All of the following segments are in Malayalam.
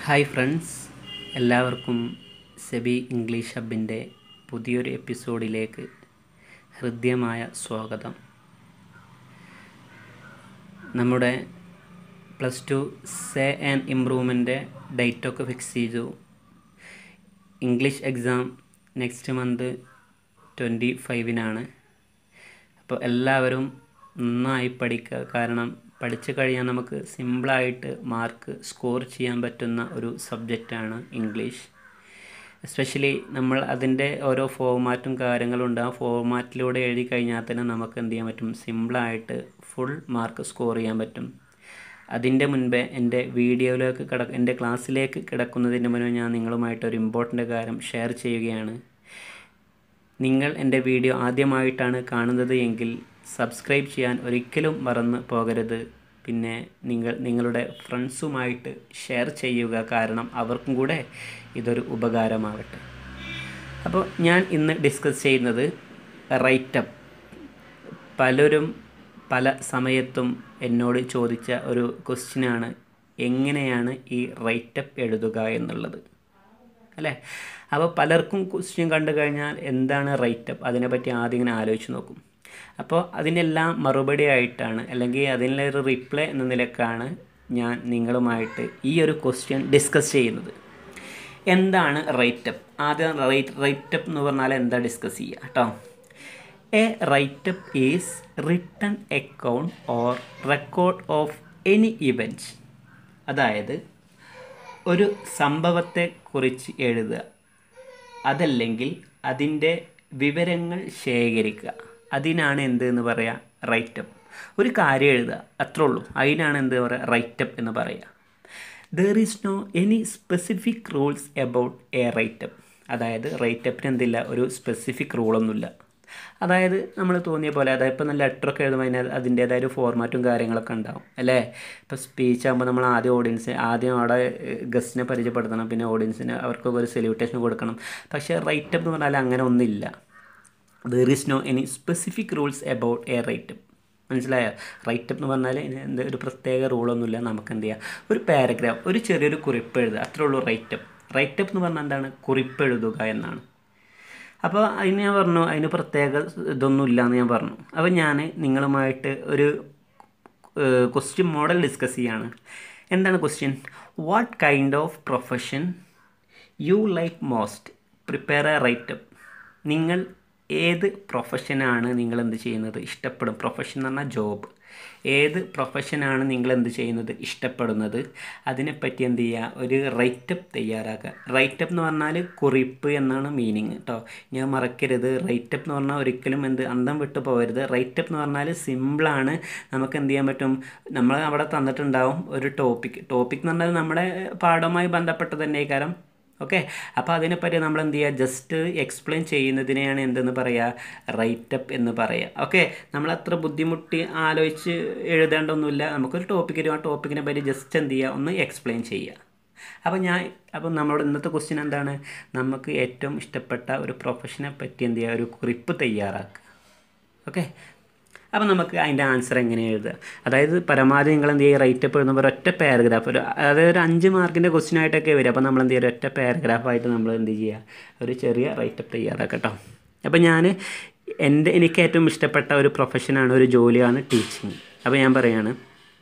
ഹായ് ഫ്രണ്ട്സ് എല്ലാവർക്കും സെബി ഇംഗ്ലീഷ് ഹബിൻ്റെ പുതിയൊരു എപ്പിസോഡിലേക്ക് ഹൃദ്യമായ സ്വാഗതം നമ്മുടെ പ്ലസ് ടു സേ ആൻഡ് ഇമ്പ്രൂവ്മെൻ്റെ ഡേറ്റൊക്കെ ഫിക്സ് ചെയ്തു English exam next month twenty ഫൈവിനാണ് അപ്പോൾ എല്ലാവരും നന്നായി പഠിക്കുക കാരണം പഠിച്ചു കഴിഞ്ഞാൽ നമുക്ക് സിമ്പിളായിട്ട് മാർക്ക് സ്കോർ ചെയ്യാൻ പറ്റുന്ന ഒരു സബ്ജക്റ്റാണ് ഇംഗ്ലീഷ് എസ്പെഷ്യലി നമ്മൾ അതിൻ്റെ ഓരോ ഫോർമാറ്റും കാര്യങ്ങളുണ്ട് ആ ഫോർമാറ്റിലൂടെ എഴുതി കഴിഞ്ഞാൽ തന്നെ നമുക്ക് എന്ത് ചെയ്യാൻ പറ്റും സിമ്പിളായിട്ട് ഫുൾ മാർക്ക് സ്കോർ ചെയ്യാൻ പറ്റും അതിൻ്റെ മുൻപേ എൻ്റെ വീഡിയോയിലേക്ക് കിട എൻ്റെ ക്ലാസ്സിലേക്ക് കിടക്കുന്നതിന് മുന്നേ ഞാൻ നിങ്ങളുമായിട്ട് ഒരു ഇമ്പോർട്ടൻ്റ് കാര്യം ഷെയർ ചെയ്യുകയാണ് നിങ്ങൾ എൻ്റെ വീഡിയോ ആദ്യമായിട്ടാണ് കാണുന്നത് എങ്കിൽ സബ്സ്ക്രൈബ് ചെയ്യാൻ ഒരിക്കലും മറന്ന് പോകരുത് പിന്നെ നിങ്ങൾ നിങ്ങളുടെ ഫ്രണ്ട്സുമായിട്ട് ഷെയർ ചെയ്യുക കാരണം അവർക്കും കൂടെ ഇതൊരു ഉപകാരമാകട്ടെ അപ്പോൾ ഞാൻ ഇന്ന് ഡിസ്കസ് ചെയ്യുന്നത് റൈറ്റപ്പ് പലരും പല സമയത്തും എന്നോട് ചോദിച്ച ഒരു ക്വസ്റ്റ്യനാണ് എങ്ങനെയാണ് ഈ റൈറ്റപ്പ് എഴുതുക എന്നുള്ളത് അല്ലേ അപ്പോൾ പലർക്കും ക്വസ്റ്റ്യൻ കണ്ടു കഴിഞ്ഞാൽ എന്താണ് റൈറ്റപ്പ് അതിനെപ്പറ്റി ആദ്യം ഇങ്ങനെ ആലോചിച്ച് നോക്കും അപ്പോൾ അതിനെല്ലാം മറുപടി ആയിട്ടാണ് അല്ലെങ്കിൽ അതിനൊരു റിപ്ലൈ എന്ന നിലക്കാണ് ഞാൻ നിങ്ങളുമായിട്ട് ഈ ഒരു ക്വസ്റ്റ്യൻ ഡിസ്കസ് ചെയ്യുന്നത് എന്താണ് റൈറ്റപ്പ് ആദ്യം റൈറ്റ് റൈറ്റപ്പ് എന്ന് പറഞ്ഞാൽ എന്താ ഡിസ്കസ് ചെയ്യുക കേട്ടോ a writeup is written account or record of any event അതായത് ഒരു സംഭവത്തെക്കുറിച്ച് എഴുതുക അതല്ലെങ്കിൽ അതിൻ്റെ വിവരങ്ങൾ ശേഖരിക്കുക അതിനാണ് എന്ത് എന്ന് പറയുക റൈറ്റപ്പ് ഒരു കാര്യം എഴുതുക അത്രേ ഉള്ളൂ അതിനാണ് എന്ത് പറയുക റൈറ്റപ്പ് എന്ന് പറയുക there is no any specific rules about a writeup അതായത് റൈറ്റപ്പിന് എന്തില്ല ഒരു സ്പെസിഫിക് റൂളൊന്നുമില്ല അതായത് നമ്മൾ തോന്നിയ പോലെ അതായത് ഇപ്പോൾ നല്ല ലെറ്ററൊക്കെ എഴുതുമ്പോൾ അതിന് അതിൻ്റേതായ ഒരു ഫോർമാറ്റും കാര്യങ്ങളൊക്കെ ഉണ്ടാവും അല്ലേ ഇപ്പോൾ സ്പീച്ച് ആകുമ്പോൾ നമ്മൾ ആദ്യം ഓഡിയൻസ് ആദ്യം അവിടെ ഗസ്റ്റിനെ പരിചയപ്പെടുത്തണം പിന്നെ ഓഡിയൻസിന് അവർക്കൊക്കെ ഒരു സെല്യൂട്ടേഷൻ കൊടുക്കണം പക്ഷേ റൈറ്റപ്പ് എന്ന് പറഞ്ഞാൽ അങ്ങനെ ഒന്നുമില്ല there is no any specific rules about a writeup മനസ്സിലായോ റൈറ്റപ്പ് എന്ന് പറഞ്ഞാൽ എന്ത് ഒരു പ്രത്യേക റൂളൊന്നുമില്ല നമുക്ക് എന്ത് ചെയ്യാം ഒരു പാരഗ്രാഫ് ഒരു ചെറിയൊരു കുറിപ്പ് എഴുതുക അത്രേ ഉള്ളൂ റൈറ്റപ്പ് റൈറ്റപ്പ് എന്ന് പറഞ്ഞാൽ എന്താണ് കുറിപ്പ് എഴുതുക എന്നാണ് അപ്പോൾ അതിന് ഞാൻ പറഞ്ഞു അതിന് പ്രത്യേക ഇതൊന്നും ഇല്ലയെന്ന് ഞാൻ പറഞ്ഞു അപ്പോൾ ഞാൻ നിങ്ങളുമായിട്ട് ഒരു ക്വസ്റ്റ്യൻ മോഡൽ ഡിസ്കസ് ചെയ്യാണ് എന്താണ് question what kind of profession you like most prepare a writeup നിങ്ങൾ ഏത് പ്രൊഫഷനാണ് നിങ്ങൾ എന്ത് ചെയ്യുന്നത് ഇഷ്ടപ്പെടും പ്രൊഫഷൻ എന്ന് പറഞ്ഞാൽ ജോബ് ഏത് പ്രൊഫഷനാണ് നിങ്ങൾ എന്ത് ചെയ്യുന്നത് ഇഷ്ടപ്പെടുന്നത് അതിനെപ്പറ്റി എന്ത് ചെയ്യുക ഒരു റൈറ്റപ്പ് തയ്യാറാക്കുക റൈറ്റപ്പ് എന്ന് പറഞ്ഞാൽ കുറിപ്പ് എന്നാണ് മീനിങ് കേട്ടോ ഞാൻ മറക്കരുത് റൈറ്റപ്പ് എന്ന് പറഞ്ഞാൽ ഒരിക്കലും എന്ത് അന്തം വിട്ടു പോകരുത് റൈറ്റപ്പ് എന്ന് പറഞ്ഞാൽ സിമ്പിളാണ് നമുക്ക് എന്ത് ചെയ്യാൻ പറ്റും നമ്മൾ അവിടെ തന്നിട്ടുണ്ടാവും ഒരു ടോപ്പിക് ടോപ്പിക് എന്ന് പറഞ്ഞാൽ നമ്മുടെ പാഠവുമായി ബന്ധപ്പെട്ട് തന്നെ കാരണം ഓക്കെ അപ്പോൾ അതിനെപ്പറ്റി നമ്മൾ എന്ത് ചെയ്യുക ജസ്റ്റ് എക്സ്പ്ലെയിൻ ചെയ്യുന്നതിനെയാണ് എന്തെന്ന് പറയുക റൈറ്റപ്പ് എന്ന് പറയുക ഓക്കെ നമ്മൾ അത്ര ബുദ്ധിമുട്ടി ആലോചിച്ച് എഴുതേണ്ടൊന്നുമില്ല നമുക്കൊരു ടോപ്പിക്ക് വരും ആ ടോപ്പിക്കിനെ പറ്റി ജസ്റ്റ് എന്ത് ചെയ്യുക ഒന്ന് എക്സ്പ്ലെയിൻ ചെയ്യുക അപ്പോൾ ഞാൻ അപ്പോൾ നമ്മളോട് ഇന്നത്തെ ക്വസ്റ്റ്യൻ എന്താണ് നമുക്ക് ഏറ്റവും ഇഷ്ടപ്പെട്ട ഒരു പ്രൊഫഷനെ പറ്റി എന്ത് ചെയ്യുക ഒരു കുറിപ്പ് തയ്യാറാക്കുക ഓക്കെ അപ്പോൾ നമുക്ക് അതിൻ്റെ ആൻസർ എങ്ങനെ എഴുതുക അതായത് പരമാവധി നിങ്ങൾ എന്ത് ചെയ്യുക റൈറ്റപ്പ് എഴുതുമ്പോൾ ഒറ്റ പാരഗ്രാഫ് ഒരു അതായത് ഒരു അഞ്ച് മാർക്കിൻ്റെ ക്വസ്റ്റ്യൻ ആയിട്ടൊക്കെ വരും അപ്പോൾ നമ്മൾ എന്ത് ചെയ്യുക ഒറ്റ പാരഗ്രാഫായിട്ട് നമ്മൾ എന്ത് ചെയ്യുക ഒരു ചെറിയ റൈറ്റപ്പ് തയ്യാറാക്കട്ടോ അപ്പോൾ ഞാൻ എൻ്റെ എനിക്ക് ഏറ്റവും ഇഷ്ടപ്പെട്ട ഒരു പ്രൊഫഷനാണ് ഒരു ജോലിയാണ് ടീച്ചിങ് അപ്പോൾ ഞാൻ പറയുകയാണ്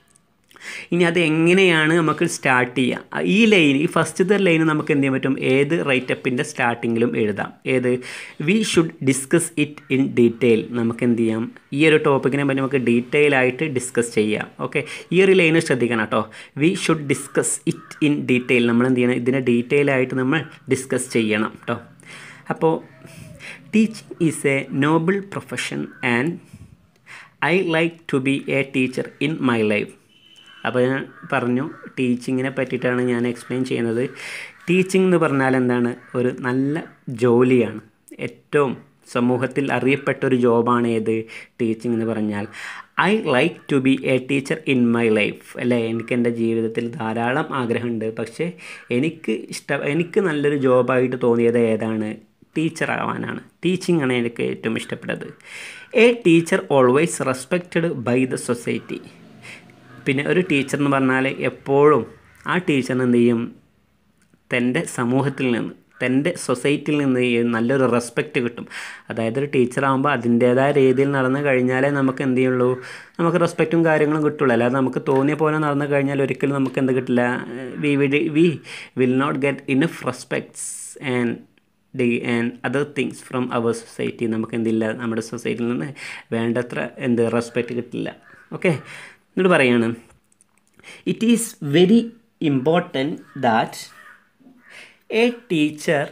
ഇനി അത് എങ്ങനെയാണ് നമുക്ക് സ്റ്റാർട്ട് ചെയ്യുക ഈ ലൈൻ ഈ ഫസ്റ്റത്തെ ലൈൻ നമുക്ക് എന്ത് ചെയ്യാൻ പറ്റും ഏത് റൈറ്റപ്പിൻ്റെ സ്റ്റാർട്ടിങ്ങിലും എഴുതാം ഏത് we should discuss it in detail നമുക്ക് എന്ത് ചെയ്യാം ഈ ഒരു ടോപ്പിക്കിനെ പറ്റി നമുക്ക് ഡീറ്റെയിൽ ആയിട്ട് ഡിസ്കസ് ചെയ്യാം ഓക്കെ ഈ ഒരു ലൈന് ശ്രദ്ധിക്കണം കേട്ടോ we should discuss it in detail നമ്മൾ എന്ത് ചെയ്യണം ഇതിനെ ഡീറ്റെയിൽ ആയിട്ട് നമ്മൾ ഡിസ്കസ് ചെയ്യണം കേട്ടോ അപ്പോൾ teaching is a noble profession and I like to be a teacher in my life അപ്പോൾ ഞാൻ പറഞ്ഞു ടീച്ചിങ്ങിനെ പറ്റിയിട്ടാണ് ഞാൻ എക്സ്പ്ലെയിൻ ചെയ്യുന്നത് ടീച്ചിങ് എന്ന് പറഞ്ഞാൽ എന്താണ് ഒരു നല്ല ജോലിയാണ് ഏറ്റവും സമൂഹത്തിൽ അറിയപ്പെട്ട ഒരു ജോബാണ് ഏത് ടീച്ചിങ് എന്ന് പറഞ്ഞാൽ I like to be a teacher in my life അല്ലേ എനിക്ക് എൻ്റെ ജീവിതത്തിൽ ധാരാളം ആഗ്രഹമുണ്ട് പക്ഷേ എനിക്ക് ഇഷ്ട എനിക്ക് നല്ലൊരു ജോബായിട്ട് തോന്നിയത് ഏതാണ് ടീച്ചർ ആവാനാണ് ടീച്ചിങ് ആണ് എനിക്ക് ഏറ്റവും ഇഷ്ടപ്പെട്ടത് a teacher always respected by the society പിന്നെ ഒരു ടീച്ചർ എന്ന് പറഞ്ഞാൽ എപ്പോഴും ആ ടീച്ചറിന് എന്ത് ചെയ്യും തൻ്റെ സമൂഹത്തിൽ നിന്ന് തൻ്റെ സൊസൈറ്റിയിൽ നിന്ന് ഈ നല്ലൊരു റെസ്പെക്റ്റ് കിട്ടും അതായത് ഒരു ടീച്ചറാകുമ്പോൾ അതിൻ്റേതായ രീതിയിൽ നടന്നു കഴിഞ്ഞാലേ നമുക്ക് എന്ത് ചെയ്യുള്ളൂ നമുക്ക് റെസ്പെക്റ്റും കാര്യങ്ങളും കിട്ടുള്ളൂ അല്ലാതെ നമുക്ക് തോന്നിയ പോലെ നടന്നു കഴിഞ്ഞാൽ ഒരിക്കലും നമുക്ക് എന്ത് കിട്ടില്ല we will we will not get enough respects and the and other things from our society നമുക്ക് എന്തില്ല നമ്മുടെ സൊസൈറ്റിയിൽ നിന്ന് വേണ്ടത്ര എന്ത് റെസ്പെക്റ്റ് കിട്ടില്ല ഓക്കെ എന്നിട്ട് പറയാണ് it is very important that a teacher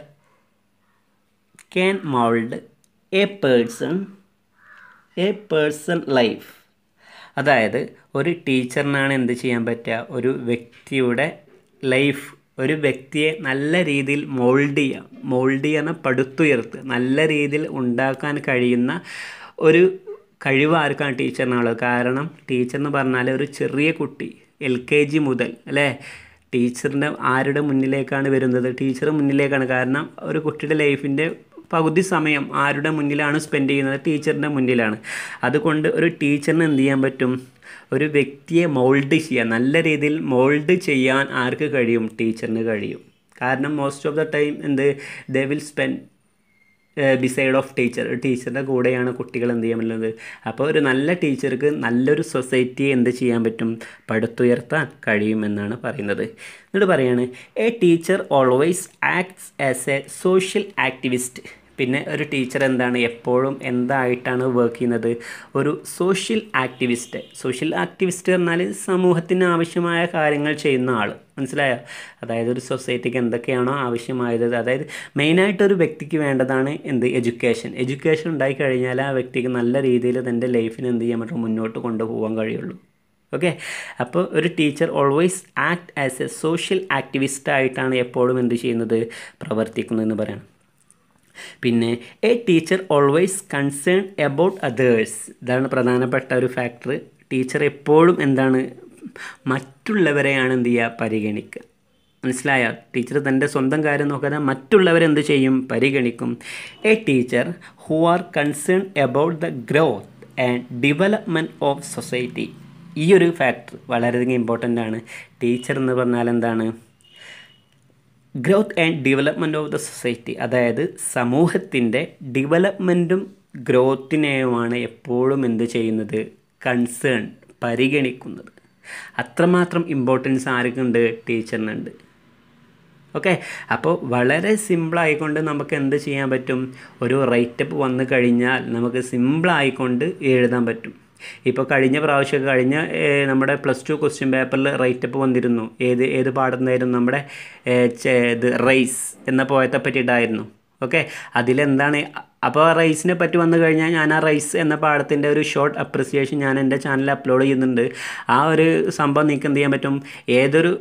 can mould a person a person life അതായത് ഒരു ടീച്ചറിനാണ് എന്ത് ചെയ്യാൻ പറ്റുക ഒരു വ്യക്തിയുടെ ലൈഫ് ഒരു വ്യക്തിയെ നല്ല രീതിയിൽ മോൾഡ് ചെയ്യുക മോൾഡ് ചെയ്യുന്ന പടുത്തുയർത്തുക നല്ല രീതിയിൽ ഉണ്ടാക്കാൻ കഴിയുന്ന ഒരു കഴിവ് ആർക്കാണ് ടീച്ചറിനുള്ളത് കാരണം ടീച്ചർ എന്ന് പറഞ്ഞാൽ ഒരു ചെറിയ കുട്ടി എൽ കെ ജി മുതൽ അല്ലേ ടീച്ചറിൻ്റെ ആരുടെ മുന്നിലേക്കാണ് വരുന്നത് ടീച്ചർ മുന്നിലേക്കാണ് കാരണം ഒരു കുട്ടിയുടെ ലൈഫിൻ്റെ പകുതി സമയം ആരുടെ മുന്നിലാണ് സ്പെൻഡ് ചെയ്യുന്നത് ടീച്ചറിൻ്റെ മുന്നിലാണ് അതുകൊണ്ട് ഒരു ടീച്ചറിന് എന്ത് ചെയ്യാൻ പറ്റും ഒരു വ്യക്തിയെ മോൾഡ് ചെയ്യാൻ നല്ല രീതിയിൽ മോൾഡ് ചെയ്യാൻ ആർക്ക് കഴിയും ടീച്ചറിന് കഴിയും കാരണം മോസ്റ്റ് ഓഫ് ദ ടൈം എന്ത് they will spend beside of teacher ടീച്ചറുടെ കൂടെയാണ് കുട്ടികൾ എന്ത് ചെയ്യാൻ പറ്റുന്നത് അപ്പോൾ ഒരു നല്ല ടീച്ചർക്ക് നല്ലൊരു സൊസൈറ്റിയെ എന്ത് ചെയ്യാൻ പറ്റും പടുത്തുയർത്താൻ കഴിയുമെന്നാണ് പറയുന്നത് എന്നിട്ട് പറയാണ് a teacher always acts as a social activist പിന്നെ ഒരു ടീച്ചർ എന്താണ് എപ്പോഴും എന്തായിട്ടാണ് വർക്ക് ചെയ്യുന്നത് ഒരു സോഷ്യൽ ആക്ടിവിസ്റ്റ് സോഷ്യൽ ആക്ടിവിസ്റ്റ് പറഞ്ഞാൽ സമൂഹത്തിന് ആവശ്യമായ കാര്യങ്ങൾ ചെയ്യുന്ന ആൾ മനസ്സിലായോ അതായത് ഒരു സൊസൈറ്റിക്ക് എന്തൊക്കെയാണോ ആവശ്യമായത് അതായത് മെയിനായിട്ട് ഒരു വ്യക്തിക്ക് വേണ്ടതാണ് എന്ത് എഡ്യൂക്കേഷൻ എഡ്യൂക്കേഷൻ ഉണ്ടായി കഴിഞ്ഞാൽ ആ വ്യക്തിക്ക് നല്ല രീതിയിൽ തൻ്റെ ലൈഫിന് എന്ത് ചെയ്യാൻ പറ്റും മുന്നോട്ട് കൊണ്ടുപോകാൻ കഴിയുള്ളൂ ഓക്കെ അപ്പോൾ ഒരു teacher always act as a social activist ആയിട്ടാണ് എപ്പോഴും എന്ത് ചെയ്യുന്നത് പ്രവർത്തിക്കുന്നതെന്ന് പറയണം പിന്നെ a teacher always concern about others ഇതാണ് പ്രധാനപ്പെട്ട ഒരു ഫാക്ടർ ടീച്ചർ എപ്പോഴും എന്താണ് മറ്റുള്ളവരെയാണ് എന്ത് ചെയ്യുക പരിഗണിക്കുക മനസ്സിലായ ടീച്ചർ തൻ്റെ സ്വന്തം കാര്യം നോക്കാതെ മറ്റുള്ളവരെന്ത് ചെയ്യും പരിഗണിക്കും a teacher who are concern about the growth and development of society ഈ ഒരു ഫാക്ടർ വളരെയധികം ഇമ്പോർട്ടൻ്റ് ആണ് ടീച്ചർ എന്ന് പറഞ്ഞാൽ എന്താണ് growth and development of the society അതായത് സമൂഹത്തിൻ്റെ ഡെവലപ്മെൻറ്റും ഗ്രോത്തിനെയുമാണ് എപ്പോഴും എന്ത് ചെയ്യുന്നത് കൺസേൺ പരിഗണിക്കുന്നത് അത്രമാത്രം ഇമ്പോർട്ടൻസ് ആർക്കുണ്ട് ടീച്ചറിനുണ്ട് ഓക്കെ അപ്പോൾ വളരെ സിമ്പിളായിക്കൊണ്ട് നമുക്ക് എന്ത് ചെയ്യാൻ പറ്റും ഒരു റൈറ്റപ്പ് വന്നു കഴിഞ്ഞാൽ നമുക്ക് സിമ്പിളായിക്കൊണ്ട് എഴുതാൻ പറ്റും ഇപ്പോൾ കഴിഞ്ഞ പ്രാവശ്യം കഴിഞ്ഞ ഏഹ്, നമ്മുടെ പ്ലസ് ടു ക്വസ്റ്റ്യൻ പേപ്പറിൽ റൈറ്റപ്പ് വന്നിരുന്നു ഏത് ഏത് പാടുന്നതായിരുന്നു നമ്മുടെ ഏഹ്, ചെ- ഇത് റൈസ് എന്ന പോയത്തെ പറ്റിയിട്ടായിരുന്നു ഓക്കെ അതിലെന്താണ് അപ്പോൾ റൈസിനെ പറ്റി വന്നു കഴിഞ്ഞാൽ ഞാൻ ആ റൈസ് എന്ന പാഠത്തിൻ്റെ ഒരു ഷോർട്ട് അപ്രിസിയേഷൻ ഞാൻ എൻ്റെ ചാനലിൽ അപ്ലോഡ് ചെയ്യുന്നുണ്ട് ആ ഒരു സംഭവം നിങ്ങൾക്ക് എന്ത് ചെയ്യാൻ പറ്റും ഏതൊരു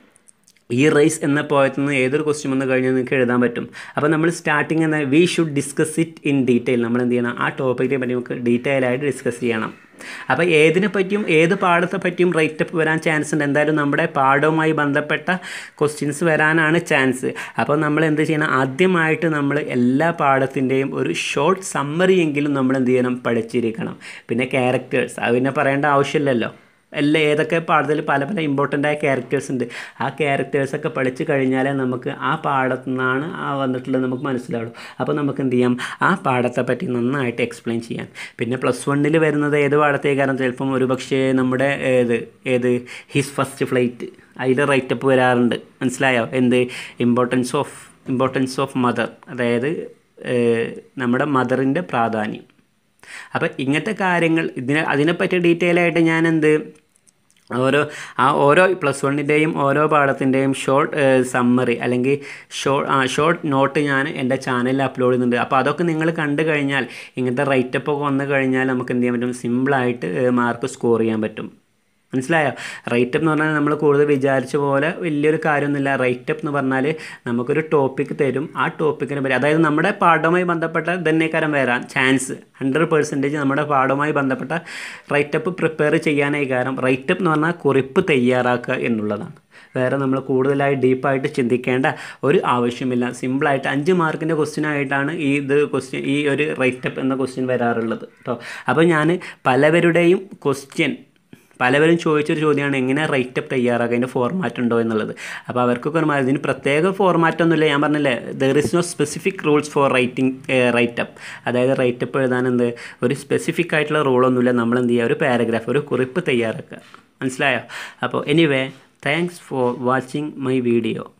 ഈ റൈസ് എന്ന പോയത്തിൽ നിന്ന് ഏതൊരു ക്വസ്റ്റ്യൻ വന്നു കഴിഞ്ഞാൽ നിങ്ങൾക്ക് എഴുതാൻ പറ്റും അപ്പോൾ നമ്മൾ സ്റ്റാർട്ടിങ് എന്ന we should discuss it in detail നമ്മൾ എന്ത് ചെയ്യണം ആ ടോപ്പിക്കിനെ പറ്റി നമുക്ക് ഡീറ്റെയിൽ ആയിട്ട് ഡിസ്കസ് ചെയ്യണം അപ്പോൾ ഏതിനെ പറ്റിയും ഏത് പാഠത്തെ പറ്റിയും റൈറ്റപ്പ് വരാൻ ചാൻസ് ഉണ്ട് എന്തായാലും നമ്മുടെ പാഠവുമായി ബന്ധപ്പെട്ട ക്വസ്റ്റ്യൻസ് വരാനാണ് ചാൻസ് അപ്പോൾ നമ്മൾ എന്ത് ചെയ്യണം ആദ്യമായിട്ട് നമ്മൾ എല്ലാ പാഠത്തിൻ്റെയും ഒരു ഷോർട്ട് സമ്മറി എങ്കിലും നമ്മൾ എന്ത് ചെയ്യണം പഠിച്ചിരിക്കണം പിന്നെ ക്യാരക്ടേഴ്സ് അത് പിന്നെ പറയേണ്ട ആവശ്യമില്ലല്ലോ എല്ലാ ഏതൊക്കെ പാഠത്തിൽ പല പല ഇമ്പോർട്ടൻ്റ് ആയ ക്യാരക്ടേഴ്സ് ഉണ്ട് ആ ക്യാരക്ടേഴ്സൊക്കെ പഠിച്ചു കഴിഞ്ഞാലേ നമുക്ക് ആ പാഠത്തു നിന്നാണ് ആ വന്നിട്ടുള്ളത് നമുക്ക് മനസ്സിലാവുള്ളൂ അപ്പോൾ നമുക്ക് എന്ത് ചെയ്യാം ആ പാഠത്തെ പറ്റി നന്നായിട്ട് എക്സ്പ്ലെയിൻ ചെയ്യാൻ പിന്നെ പ്ലസ് വണ്ണിൽ വരുന്നത് ഏത് പാഠത്തേക്കാരം ചിലപ്പം ഒരുപക്ഷേ നമ്മുടെ ഏത് ഏത് ഹിസ് ഫസ്റ്റ് ഫ്ലൈറ്റ് അതിൽ റൈറ്റപ്പ് വരാറുണ്ട് മനസ്സിലായോ എന്ത് importance of importance of mother അതായത് ഏഹ്, നമ്മുടെ മദറിൻ്റെ പ്രാധാന്യം അപ്പം ഇങ്ങനത്തെ കാര്യങ്ങൾ ഇതിനെ അതിനെപ്പറ്റി ഡീറ്റെയിൽ ആയിട്ട് ഞാൻ എന്ത് ഓരോ ആ ഓരോ പ്ലസ് വണ്ണിൻ്റെയും ഓരോ പാഠത്തിൻ്റെയും ഷോർട്ട് സമ്മറി അല്ലെങ്കിൽ ഷോർട്ട് ഷോർട്ട് നോട്ട് ഞാൻ എൻ്റെ ചാനലിൽ അപ്ലോഡ് ചെയ്യുന്നുണ്ട് അപ്പോൾ അതൊക്കെ നിങ്ങൾ കണ്ടു കഴിഞ്ഞാൽ ഇങ്ങനത്തെ റൈറ്റപ്പ് ഒക്കെ വന്നു കഴിഞ്ഞാൽ നമുക്ക് എന്ത് ചെയ്യാൻ പറ്റും സിമ്പിളായിട്ട് മാർക്ക് സ്കോർ ചെയ്യാൻ പറ്റും മനസ്സിലായോ റൈറ്റപ്പ് എന്ന് പറഞ്ഞാൽ നമ്മൾ കൂടുതൽ വിചാരിച്ച പോലെ വലിയൊരു കാര്യമൊന്നുമില്ല റൈറ്റപ്പ് എന്ന് പറഞ്ഞാൽ നമുക്കൊരു ടോപ്പിക് തരും ആ ടോപ്പിക്കിനെ പറ്റി അതായത് നമ്മുടെ പാഠവുമായി ബന്ധപ്പെട്ട തന്നെക്കാരം വരാൻ ചാൻസ് ഹൺഡ്രഡ് പെർസെൻറ്റേജ് നമ്മുടെ പാഠവുമായി ബന്ധപ്പെട്ട റൈറ്റപ്പ് പ്രിപ്പയർ ചെയ്യാനായി കാരണം റൈറ്റപ്പ് എന്ന് പറഞ്ഞാൽ കുറിപ്പ് തയ്യാറാക്കുക എന്നുള്ളതാണ് വേറെ നമ്മൾ കൂടുതലായി ഡീപ്പായിട്ട് ചിന്തിക്കേണ്ട ഒരു ആവശ്യമില്ല സിമ്പിളായിട്ട് അഞ്ച് മാർക്കിൻ്റെ ക്വസ്റ്റ്യൻ ആയിട്ടാണ് ഈ ഇത് ക്വസ്റ്റ്യൻ ഈ ഒരു റൈറ്റപ്പ് എന്ന ക്വസ്റ്റ്യൻ വരാറുള്ളത് കേട്ടോ അപ്പോൾ ഞാൻ പലവരുടെയും ക്വസ്റ്റ്യൻ പലവരും ചോദിച്ചൊരു ചോദ്യമാണ് എങ്ങനെ റൈറ്റ് അപ്പ് തയ്യാറാക്കുക അതിൻ്റെ ഫോർമാറ്റ് ഉണ്ടോ എന്നുള്ളത് അപ്പോൾ അവർക്കൊക്കെ ഒരു ഇതിന് പ്രത്യേക ഫോർമാറ്റ് ഒന്നുമില്ല ഞാൻ പറഞ്ഞില്ലേ there is no specific rules for writing write up അതായത് റൈറ്റ് അപ്പ് എഴുതാൻ എന്ത് ഒരു സ്പെസിഫിക് ആയിട്ടുള്ള റൂളൊന്നുമില്ല നമ്മൾ എന്ത് ചെയ്യുക ഒരു പാരഗ്രാഫ് ഒരു കുറിപ്പ് തയ്യാറാക്കുക മനസ്സിലായോ അപ്പോൾ anyway thanks for watching my video